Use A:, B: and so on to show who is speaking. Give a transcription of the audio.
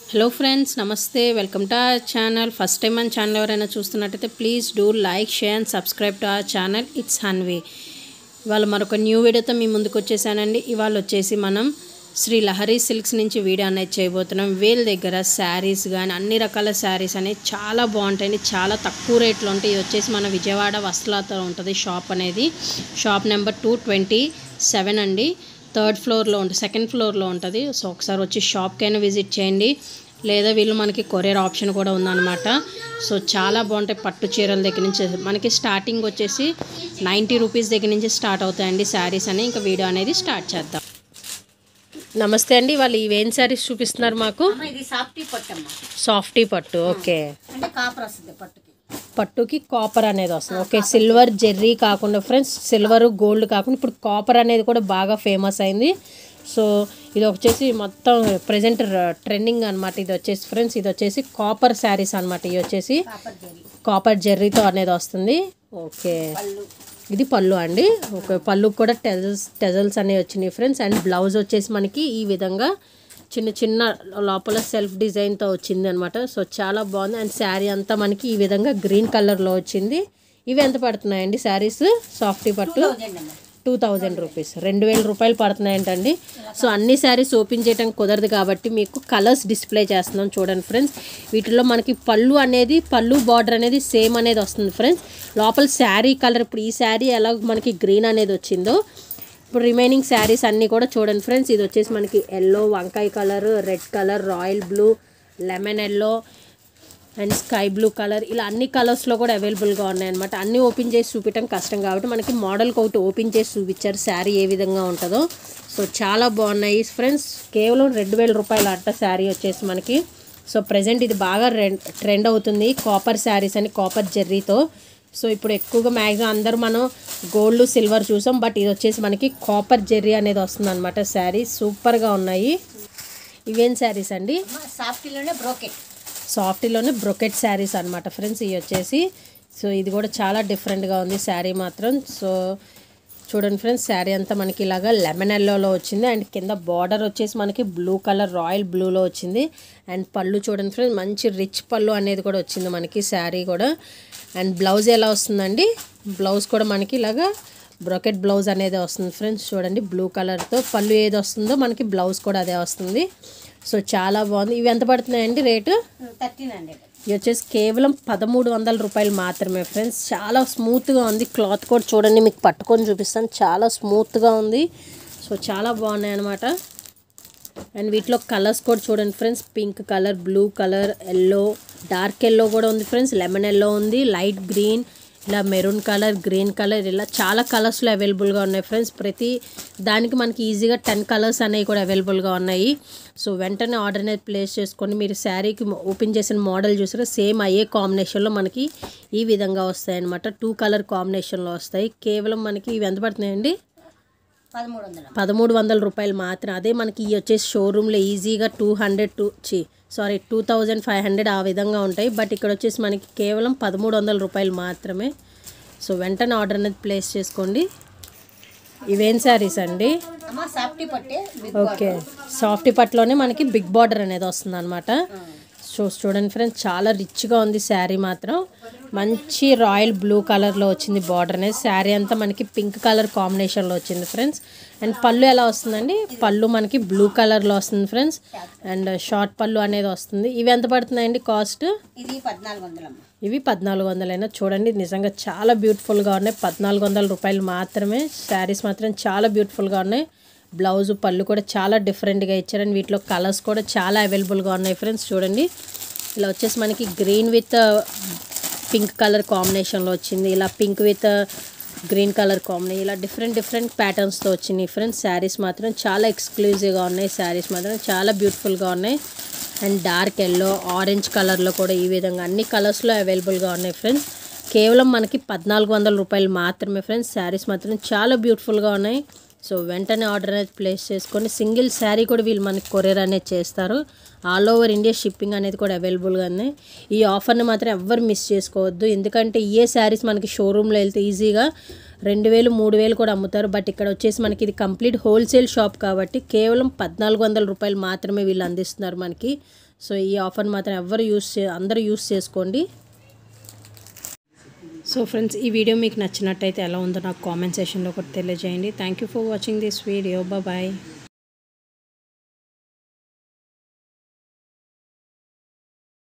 A: hello friends నమస్తే welcome to our channel first time మన channel ఎవరైనా చూస్తున్నట్టయితే please do like share and subscribe to our channel it's హన్వే ఇవాళ మరొక న్యూ వీడియోతో మీ ముందుకు వచ్చేసానండి ఇవాళ వచ్చేసి మనం శ్రీ లహరి సిల్క్స్ నుంచి వీడియో అనేది చేయబోతున్నాం వీళ్ళ దగ్గర శారీస్ కానీ అన్ని రకాల శారీస్ అనేవి చాలా బాగుంటాయండి చాలా తక్కువ రేట్లో ఉంటాయి ఇది వచ్చేసి మన విజయవాడ వస్త్రాలతో ఉంటుంది షాప్ అనేది shop number two twenty seven అండి థర్డ్ ఫ్లోర్లో ఉంటుంది సెకండ్ ఫ్లోర్లో ఉంటుంది సో ఒకసారి వచ్చి షాప్కైనా విజిట్ చేయండి లేదా వీళ్ళు మనకి కొరియర్ ఆప్షన్ కూడా ఉందన్నమాట సో చాలా బాగుంటాయి పట్టు చీరల దగ్గర నుంచి మనకి స్టార్టింగ్ వచ్చేసి నైంటీ రూపీస్ దగ్గర నుంచి స్టార్ట్ అవుతాయండి శారీస్ అని ఇంకా వీడియో అనేది స్టార్ట్ చేద్దాం నమస్తే అండి వాళ్ళు ఇవేం శారీస్ చూపిస్తున్నారు మాకు
B: అమ్మ ఇది సాఫ్టీ పట్టు అమ్మ
A: సాఫ్టీ పట్టు ఓకే
B: అంటే కాపర్ వస్తుంది పట్టుకి
A: పట్టుకి కాపర్ అనేది వస్తుంది ఓకే సిల్వర్ జెర్రీ కాకుండా ఫ్రెండ్స్ సిల్వర్ గోల్డ్ కాకుండా ఇప్పుడు కాపర్ అనేది కూడా బాగా ఫేమస్ అయింది సో ఇది వచ్చేసి మొత్తం ప్రజెంట్ ట్రెండింగ్ అనమాట ఇది వచ్చేసి ఫ్రెండ్స్ ఇది వచ్చేసి కాపర్ శారీస్ అనమాట ఇది వచ్చేసి
B: కాపర్ జరీ
A: కాపర్ జెర్రీతో అనేది వస్తుంది ఓకే
B: పళ్ళు
A: ఇది పళ్ళు అండి ఓకే పళ్ళు కూడా టెజల్స్ టెజల్స్ అనేవి వచ్చినాయి ఫ్రెండ్స్ అండ్ బ్లౌజ్ వచ్చేసి మనకి ఈ విధంగా చిన్న చిన్న లోపల సెల్ఫ్ డిజైన్తో వచ్చింది అనమాట సో చాలా బాగుంది అండ్ శారీ అంతా మనకి ఈ విధంగా గ్రీన్ కలర్లో వచ్చింది ఇవి ఎంత పడుతున్నాయండి శారీస్ సాఫ్టీ పట్టు
B: థౌజండ్ అమ్మ
A: టూ థౌజండ్ రూపీస్ రెండు వేల రూపాయలు పడుతున్నాయంటండి సో అన్ని శారీస్ ఓపెన్ చేయడం కుదరదు కాబట్టి మీకు కలర్స్ డిస్ప్లే చేస్తున్నాం చూడండి ఫ్రెండ్స్ వీటిలో మనకి పళ్ళు అనేది పళ్ళు బార్డర్ అనేది సేమ్ అనేది వస్తుంది ఫ్రెండ్స్ లోపల శారీ కలర్ ఇప్పుడు ఈ శారీ ఎలా మనకి గ్రీన్ అనేది వచ్చిందో ఇప్పుడు రిమైనింగ్ శారీస్ అన్నీ కూడా చూడండి ఫ్రెండ్స్ ఇది వచ్చేసి మనకి ఎల్లో వంకాయ colour red colour royal blue lemon yellow and sky blue colour ఇలా అన్ని కలర్స్లో కూడా అవైలబుల్గా ఉన్నాయన్నమాట అన్నీ ఓపెన్ చేసి చూపించడం కష్టం కాబట్టి మనకి మోడల్కి ఒకటి ఓపెన్ చేసి చూపించారు శారీ ఏ విధంగా ఉంటుందో సో చాలా బాగున్నాయి ఫ్రెండ్స్ కేవలం రెండు వేల రూపాయలు అంట శారీ వచ్చేసి మనకి సో ప్రజెంట్ ఇది బాగా ట్రెండ్ అవుతుంది కాపర్ శారీస్ అని కాపర్ జెర్రీతో సో ఇప్పుడు ఎక్కువగా మ్యాక్సిమం అందరూ మనం గోల్డ్ సిల్వర్ చూసాం బట్ ఇది వచ్చేసి మనకి కాపర్ జెర్రీ అనేది వస్తుంది అనమాట శారీ సూపర్గా ఉన్నాయి ఇవేం శారీస్ అండి
B: అమ్మ సాఫ్టీలోనే బ్రోకెట్
A: సాఫ్టీలోనే బ్రొకెట్ శారీస్ అనమాట ఫ్రెండ్స్ ఇవి వచ్చేసి సో ఇది కూడా చాలా డిఫరెంట్గా ఉంది శారీ మాత్రం సో చూడండి ఫ్రెండ్స్ శారీ అంతా మనకి ఇలాగా లెమన్ ఎల్లోలో వచ్చింది అండ్ కింద బార్డర్ వచ్చేసి మనకి బ్లూ కలర్ రాయల్ బ్లూలో వచ్చింది అండ్ పళ్ళు చూడండి ఫ్రెండ్స్ మంచి రిచ్ పళ్ళు అనేది కూడా వచ్చింది మనకి శారీ కూడా అండ్ బ్లౌజ్ ఎలా వస్తుందండి బ్లౌజ్ కూడా మనకి ఇలాగా బ్రొకెట్ బ్లౌజ్ అనేది వస్తుంది ఫ్రెండ్స్ చూడండి బ్లూ కలర్తో పళ్ళు ఏది వస్తుందో మనకి బ్లౌజ్ కూడా అదే వస్తుంది సో చాలా బాగుంది ఇవి ఎంత పడుతున్నాయండి రేటు
B: థర్టీన్ హండ్రెడ్
A: ఇది వచ్చేసి కేవలం పదమూడు వందల రూపాయలు మాత్రమే ఫ్రెండ్స్ చాలా స్మూత్గా ఉంది క్లాత్ కూడా చూడండి మీకు పట్టుకొని చూపిస్తాను చాలా స్మూత్గా ఉంది సో చాలా బాగున్నాయి అనమాట అండ్ వీటిలో కలర్స్ కూడా చూడండి friends pink colour blue colour yellow dark yellow కూడా ఉంది ఫ్రెండ్స్ లెమన్ ఎల్లో ఉంది లైట్ గ్రీన్ ఇలా మెరూన్ కలర్ గ్రీన్ కలర్ ఇలా చాలా కలర్స్లో అవైలబుల్గా ఉన్నాయి ఫ్రెండ్స్ ప్రతి దానికి మనకి ఈజీగా టెన్ కలర్స్ అనేవి కూడా అవైలబుల్గా ఉన్నాయి సో వెంటనే ఆర్డర్ అనేది ప్లేస్ చేసుకొని మీరు శారీకి ఓపెన్ చేసిన మోడల్ చూసారా సేమ్ అయ్యే కాంబినేషన్లో మనకి ఈ విధంగా వస్తాయి అనమాట టూ కలర్ కాంబినేషన్లో వస్తాయి కేవలం మనకి ఇవి ఎంత పడుతున్నాయండి
B: పదమూడు వందలు
A: పదమూడు వందల రూపాయలు మాత్రం అదే మనకి ఈ వచ్చేసి షోరూంలో ఈజీగా టూ హండ్రెడ్ టూ చి sorry two thousand five hundred ఆ విధంగా ఉంటాయి బట్ ఇక్కడ వచ్చేసి మనకి కేవలం పదమూడు వందల రూపాయలు మాత్రమే సో వెంటనే ఆర్డర్ అనేది ప్లేస్ చేసుకోండి ఇవేం శారీస్ అండి
B: అమ్మ సాఫ్టీ పట్టే బిగ్
A: ఓకే సాఫ్ట్ పట్లోనే మనకి బిగ్ బార్డర్ అనేది వస్తుంది అనమాట సో చూడండి ఫ్రెండ్స్ చాలా రిచ్గా ఉంది శారీ మాత్రం మంచి రాయల్ బ్లూ కలర్లో వచ్చింది బార్డర్ అనేది శారీ అంతా మనకి పింక్ కలర్ కాంబినేషన్లో వచ్చింది ఫ్రెండ్స్ అండ్ పళ్ళు ఎలా వస్తుందండి పళ్ళు మనకి బ్లూ కలర్లో వస్తుంది ఫ్రెండ్స్ అండ్ షార్ట్ పళ్ళు అనేది వస్తుంది ఇవి ఎంత పడుతున్నాయండి కాస్ట్
B: ఇది పద్నాలుగు వందలు అమ్మ
A: ఇవి పద్నాలుగు వందలైనా చూడండి నిజంగా చాలా బ్యూటిఫుల్గా ఉన్నాయి పద్నాలుగు వందల రూపాయలు మాత్రమే శారీస్ మాత్రం చాలా బ్యూటిఫుల్గా ఉన్నాయి బ్లౌజ్ పళ్ళు కూడా చాలా డిఫరెంట్గా ఇచ్చారండి వీటిలో కలర్స్ కూడా చాలా అవైలబుల్గా ఉన్నాయి ఫ్రెండ్స్ చూడండి ఇలా వచ్చేసి మనకి గ్రీన్ విత్ పింక్ కలర్ కాంబినేషన్లో వచ్చింది ఇలా pink with green colour combination ఇలా డిఫరెంట్ డిఫరెంట్ ప్యాటర్న్స్తో వచ్చినాయి ఫ్రెండ్స్ శారీస్ మాత్రం చాలా ఎక్స్క్లూజివ్గా ఉన్నాయి శారీస్ మాత్రం చాలా బ్యూటిఫుల్గా ఉన్నాయి అండ్ డార్క్ ఎల్లో ఆరెంజ్ కలర్లో కూడా ఈ విధంగా అన్ని కలర్స్లో అవైలబుల్గా ఉన్నాయి ఫ్రెండ్స్ కేవలం మనకి పద్నాలుగు వందల రూపాయలు మాత్రమే ఫ్రెండ్స్ శారీస్ మాత్రం చాలా బ్యూటిఫుల్గా ఉన్నాయి సో వెంటనే ఆర్డర్ అనేది ప్లేస్ చేసుకొని సింగిల్ శారీ కూడా వీళ్ళు మనకి కొరియర్ అనేది చేస్తారు ఆల్ ఓవర్ ఇండియా షిప్పింగ్ అనేది కూడా అవైలబుల్గా ఉంది ఈ ఆఫర్ని మాత్రం ఎవ్వరు మిస్ చేసుకోవద్దు ఎందుకంటే ఏ శారీస్ మనకి షోరూంలో వెళ్తే ఈజీగా రెండు వేలు మూడు వేలు కూడా అమ్ముతారు బట్ ఇక్కడ వచ్చేసి మనకి ఇది కంప్లీట్ హోల్సేల్ షాప్ కాబట్టి కేవలం పద్నాలుగు వందల రూపాయలు మాత్రమే వీళ్ళు అందిస్తున్నారు మనకి సో ఈ ఆఫర్ మాత్రం ఎవరు యూస్ చే అందరూ యూస్ చేసుకోండి సో ఫ్రెండ్స్ ఈ వీడియో మీకు నచ్చినట్టయితే ఎలా ఉందో నాకు కామెంట్ సెషన్లో ఒకటి తెలియజేయండి thank you for watching this video bye